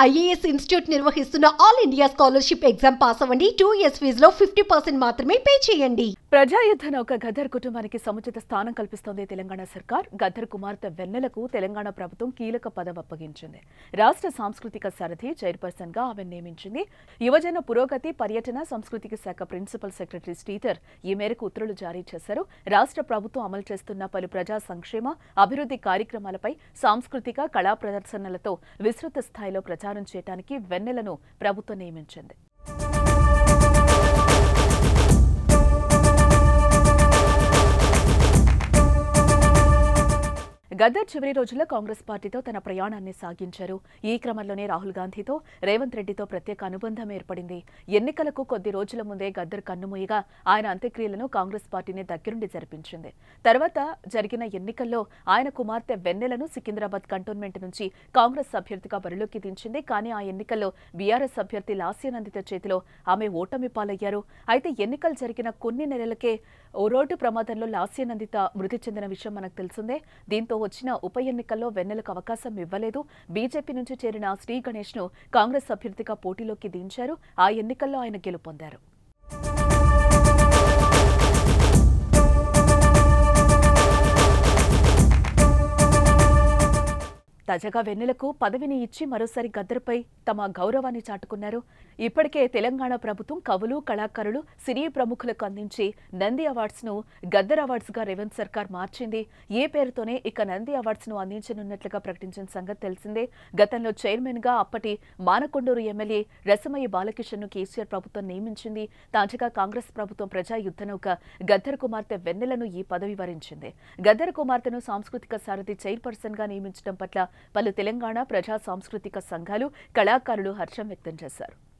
IAS institute నిర్వహిస్తున్న all India scholarship exam pass అవ్వండి two years ఫీజులో ఫిఫ్టీ పర్సెంట్ మాత్రమే పే చేయండి ప్రజాయుద్ధ నౌక గద్దర్ కుటుంబానికి సముచిత స్థానం కల్పిస్తోంది తెలంగాణ సర్కార్ గద్దర్ కుమార్తె వెన్నెలకు తెలంగాణ ప్రభుత్వం కీలక పదవి అప్పగించింది రాష్ట్ర సాంస్కృతిక సారథి చైర్పర్సన్ గా ఆమె నియమించింది యువజన పురోగతి పర్యటన సంస్కృతిక శాఖ ప్రిన్సిపల్ సెక్రటరీ స్టీటర్ ఈ మేరకు ఉత్తర్వులు జారీ చేశారు రాష్ట్ర ప్రభుత్వం అమలు చేస్తున్న పలు ప్రజా సంక్షేమ అభివృద్ధి కార్యక్రమాలపై సాంస్కృతిక కళా ప్రదర్శనలతో విస్తృత స్థాయిలో ప్రచారం చేయడానికి వెన్నెలను ప్రభుత్వం నియమించింది గద్దర్ చివరి రోజుల్లో కాంగ్రెస్ పార్టీతో తన ప్రయాణాన్ని సాగించారు ఈ క్రమంలోనే రాహుల్ గాంధీతో రేవంత్ రెడ్డితో ప్రత్యేక అనుబంధం ఏర్పడింది ఎన్నికలకు కొద్ది రోజుల ముందే గద్దర్ కన్నుమూయగా ఆయన అంత్యక్రియలను కాంగ్రెస్ పార్టీని దగ్గరుండి జరిపించింది తర్వాత జరిగిన ఎన్నికల్లో ఆయన కుమార్తె వెన్నెలను సికింద్రాబాద్ కంటోన్మెంట్ నుంచి కాంగ్రెస్ అభ్యర్థిగా బరిలోకి దించింది కానీ ఆ ఎన్నికల్లో బీఆర్ఎస్ అభ్యర్థి లాస్యనందిత చేతిలో ఆమె ఓటమి పాలయ్యారు అయితే ఎన్నికలు జరిగిన కొన్ని నెలలకే ఓ రోడ్డు ప్రమాదంలో లాస్యనందిత మృతి చెందిన విషయం మనకు తెలిసిందే దీంతో వచ్చిన ఉప ఎన్నికల్లో వెన్నెలకు అవకాశం ఇవ్వలేదు బీజేపీ నుంచి చేరిన శ్రీ గణేష్ ను కాంగ్రెస్ అభ్యర్థిగా పోటీలోకి దించారు ఆ ఎన్నికల్లో ఆయన గెలుపొందారు తాజాగా వెన్నెలకు పదవిని ఇచ్చి మరోసారి గద్దర్పై తమ గౌరవాన్ని చాటుకున్నారు ఇప్పటికే తెలంగాణ ప్రభుత్వం కవులు కళాకారులు సినీ ప్రముఖులకు అందించి నంది అవార్డ్స్ ను గద్దర్ అవార్డ్స్ గా రేవంత్ సర్కార్ మార్చింది ఏ పేరుతోనే ఇక నంది అవార్డ్స్ ను అందించనున్నట్లుగా ప్రకటించిన సంగతి తెలిసిందే గతంలో చైర్మన్ గా అప్పటి మానకొండూరు ఎమ్మెల్యే రసమయ్య బాలకిషన్ ను కేసీఆర్ ప్రభుత్వం నియమించింది తాజాగా కాంగ్రెస్ ప్రభుత్వం ప్రజా యుద్ధనౌక గద్దర్ కుమార్తె వెన్నెలను ఈ పదవి వరించింది గద్దర్ కుమార్తెను సాంస్కృతిక సారథి చైర్పర్సన్ గా నియమించడం పట్ల పలు తెలంగాణ ప్రజా సాంస్కృతిక సంఘాలు కళాకారులు హర్షం వ్యక్తం చేశారు